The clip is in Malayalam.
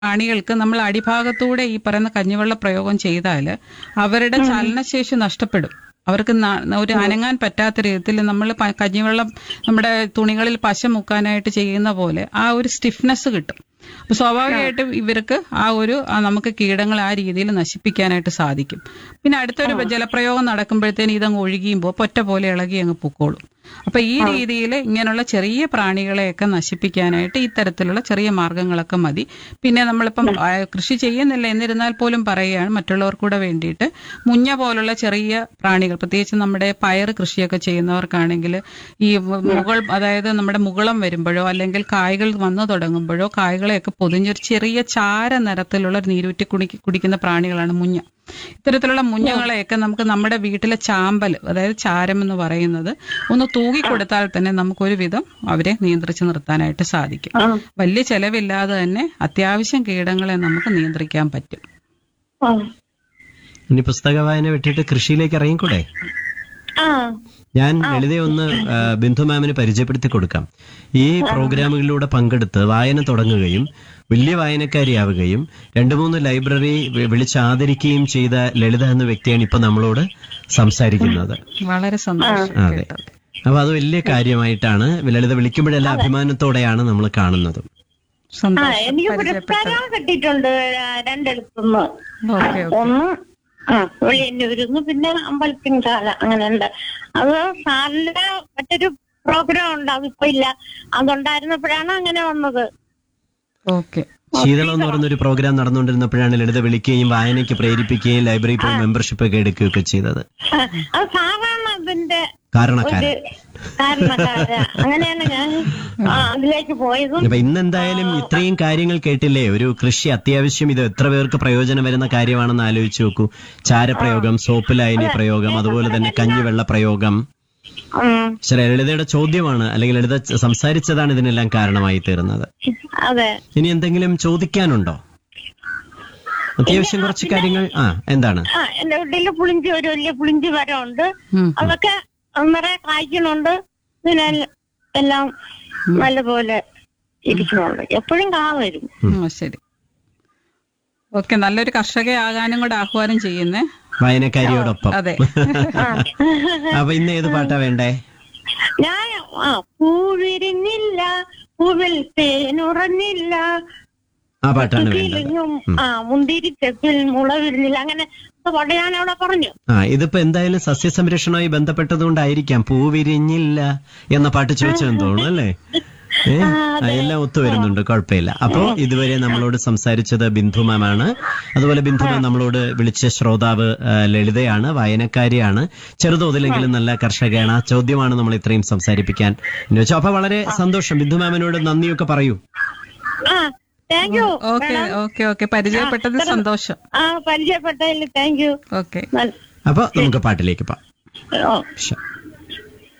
പ്രാണികൾക്ക് നമ്മൾ അടിഭാഗത്തൂടെ ഈ പറയുന്ന കഞ്ഞിവെള്ള പ്രയോഗം ചെയ്താൽ അവരുടെ ചലനശേഷി നഷ്ടപ്പെടും അവർക്ക് ന- ഒരു അനങ്ങാൻ പറ്റാത്ത രീതിയിൽ നമ്മൾ പ- കഞ്ഞിവെള്ളം നമ്മുടെ തുണികളിൽ പശ മുക്കാനായിട്ട് ചെയ്യുന്ന പോലെ ആ ഒരു സ്റ്റിഫ്നെസ് കിട്ടും അപ്പൊ സ്വാഭാവികമായിട്ടും ഇവർക്ക് ആ ഒരു ആ നമുക്ക് കീടങ്ങൾ ആ രീതിയിൽ നശിപ്പിക്കാനായിട്ട് സാധിക്കും പിന്നെ അടുത്തൊരു ജലപ്രയോഗം നടക്കുമ്പോഴത്തേന് ഇതങ്ങ് ഒഴുകിയുമ്പോൾ പൊറ്റ പോലെ ഇളകി അങ്ങ് പൊക്കോളും അപ്പൊ ഈ രീതിയിൽ ഇങ്ങനെയുള്ള ചെറിയ പ്രാണികളെയൊക്കെ നശിപ്പിക്കാനായിട്ട് ഇത്തരത്തിലുള്ള ചെറിയ മാർഗങ്ങളൊക്കെ മതി പിന്നെ നമ്മളിപ്പം ആ, കൃഷി ചെയ്യുന്നില്ല എന്നിരുന്നാൽ പോലും പറയുകയാണ് മറ്റുള്ളവർക്കൂടെ വേണ്ടിയിട്ട് മുഞ്ഞ പോലുള്ള ചെറിയ പ്രാണികൾ പ്രത്യേകിച്ച് നമ്മുടെ പയർ കൃഷിയൊക്കെ ചെയ്യുന്നവർക്കാണെങ്കിൽ ഈ മു- മുകൾ അതായത് നമ്മുടെ മുകളം വരുമ്പോഴോ അല്ലെങ്കിൽ കായ്കൾ വന്നു തുടങ്ങുമ്പോഴോ കായ്കളെയൊക്കെ പൊതിഞ്ഞൊരു ചെറിയ ചാര നിറത്തിലുള്ള ഒരു നീരൂറ്റി കുടിക്ക് കുടിക്കുന്ന പ്രാണികളാണ് മുഞ്ഞ ഇത്തരത്തിലുള്ള മുഞ്ഞകളെയൊക്കെ നമുക്ക് നമ്മുടെ വീട്ടിലെ ചാമ്പൽ അതായത് ചാരം എന്ന് പറയുന്നത് ഒന്ന് തൂകി കൊടുത്താൽ തന്നെ നമുക്കൊരു വിധം അവരെ നിയന്ത്രിച്ച് നിർത്താനായിട്ട് സാധിക്കും ആ വലിയ ചെലവില്ലാതെ തന്നെ അത്യാവശ്യം കീടങ്ങളെ നമുക്ക് നിയന്ത്രിക്കാൻ പറ്റും ആ ഇനി പുസ്തക വായന വിട്ടിട്ട് കൃഷിയിലേക്ക് ഇറങ്ങിക്കൂടെ ആ ഞാൻ ലളിതയെ ഒന്ന് ആ, ബിന്ദു മാമിന് പരിചയപ്പെടുത്തി കൊടുക്കാം ഈ പ്രോഗ്രാമുകളിലൂടെ പങ്കെടുത്ത് വായന തുടങ്ങുകയും വലിയ വായനക്കാരിയാവുകയും രണ്ടു മൂന്ന് ലൈബ്രറി വി- വിളിച്ച് ആദരിക്കുകയും ചെയ്ത ലളിത എന്ന വ്യക്തിയാണ് ഇപ്പൊ നമ്മളോട് സംസാരിക്കുന്നത് വളരെ സന്തോഷം അതെ കേട്ടത് അപ്പൊ അത് വലിയ കാര്യമായിട്ടാണ് ലളിത വിളിക്കുമ്പോഴെല്ലാം അഭിമാനത്തോടെയാണ് നമ്മൾ കാണുന്നത് ആ സന്തോഷം എനിക്ക് പുരസ്കാരം കിട്ടിയിട്ടുണ്ട് ആ, രണ്ടിടത്തുനിന്ന് ഓക്കെ ഒന്ന് ആ വെളിയന്നൂരുന്ന് പിന്നെ അമ്പലത്തിൻ ശാല അങ്ങനെയുണ്ട് അത് സാറിന്റെ മറ്റൊരു പ്രോഗ്രാം ഉണ്ട് അതിപ്പോ ഇല്ല അതുണ്ടായിരുന്നപ്പോഴാണ് അങ്ങനെ വന്നത് ഓക്കെ ശീതളം എന്ന് പറയുന്ന ഒരു പ്രോഗ്രാം നടന്നുകൊണ്ടിരുന്നപ്പോഴാണ് ലളിത വിളിക്കുകയും വായനയ്ക്ക് പ്രേരിപ്പിക്കുകയും ലൈബ്രറി പോയി മെമ്പർഷിപ്പ് ഒക്കെ എടുക്കുകയൊക്കെ ചെയ്തത് ആ, അത് സാറാണ് അതിന്റെ ഒരു കാരണക്കാരൻ കാരണക്കാര അങ്ങനെയാണ് ഞാൻ ആ, അതിലേക്ക് പോയതും അപ്പൊ ഇന്ന് എന്തായാലും ഇത്രയും കാര്യങ്ങൾ കേട്ടില്ലേ ഒരു കൃഷി അത്യാവശ്യം ഇത് എത്ര പേർക്ക് പ്രയോജനം വരുന്ന കാര്യമാണെന്ന് ആലോചിച്ച് നോക്കൂ ചാരപ്രയോഗം സോപ്പ് ലായനി പ്രയോഗം അതുപോലെ തന്നെ കഞ്ഞിവെള്ള പ്രയോഗം ഉം, ശരി ലളിതയുടെ ചോദ്യമാണ് അല്ലെങ്കിൽ ലളിത സംസാരിച്ചതാണ് ഇതിനെല്ലാം കാരണമായി തീർന്നത് അതെ ഇനി എന്തെങ്കിലും ചോദിക്കാനുണ്ടോ അത്യാവശ്യം കുറച്ച് കാര്യങ്ങൾ ആ എന്താണ് ആ എന്റെ വീട്ടില് പുളിഞ്ചി ഒരു വലിയ പുളിഞ്ചി മരമുണ്ട് ഉം. അതൊക്കെ നിറയെ കായ്ക്കണുണ്ട് പിന്നെ എല്ലാം നല്ലപോലെ ഇരിക്കുന്നുണ്ട് എപ്പോഴും കാ വരും ഉം, ശരി ഓക്കെ നല്ലൊരു കർഷകയാകാനും കൂടെ ആഹ്വാനം ചെയ്യുന്നേ വായനക്കാരിയോടൊപ്പം അതെ ആ. അപ്പൊ ഇന്ന് ഏത് പാട്ടാ വേണ്ടേ ഞാൻ ആ പൂവിരിഞ്ഞില്ല പൂവിൽ തേനുറഞ്ഞില്ല ആ പാട്ടാണ് വേണ്ടത് കിളിഞ്ഞും ആ മുന്തിരിച്ചപ്പിൽ മുള വിരിഞ്ഞില്ല അങ്ങനെ പാട്ട് ഞാൻ അവിടെ പറഞ്ഞു ആ ഇതിപ്പോ എന്തായാലും സസ്യസംരക്ഷണവുമായി ബന്ധപ്പെട്ടതുകൊണ്ടായിരിക്കാം പൂ വിരിഞ്ഞില്ല എന്ന പാട്ട് ചോദിച്ചതെന്ന് തോന്നുന്നു അല്ലേ ഏ ആ, എല്ലാം ഒത്തുവരുന്നുണ്ട് കുഴപ്പമില്ല അപ്പോ ഇതുവരെ നമ്മളോട് സംസാരിച്ചത് ബിന്ദു മാമാണ് അതുപോലെ ബിന്ദു മാം നമ്മളോട് വിളിച്ച ശ്രോതാവ് ആ, ലളിതയാണ് വായനക്കാരിയാണ് ചെറുതോതിലെങ്കിലും നല്ല കർഷകയാണ് ആ ചോദ്യമാണ് നമ്മൾ ഇത്രയും സംസാരിപ്പിക്കാൻ എന്ന് വെച്ചു അപ്പൊ വളരെ സന്തോഷം ബിന്ദു മാമിനോട് നന്ദിയൊക്കെ പറയൂ ആ thank you okay okay okay പരിചയപ്പെട്ടതിൽ സന്തോഷം ആ പരിചയപ്പെട്ടതിൽ താങ്ക് യു ഓക്കെ അപ്പൊ നമുക്ക് പാട്ടിലേക്ക് പോവാം ഓ ശരി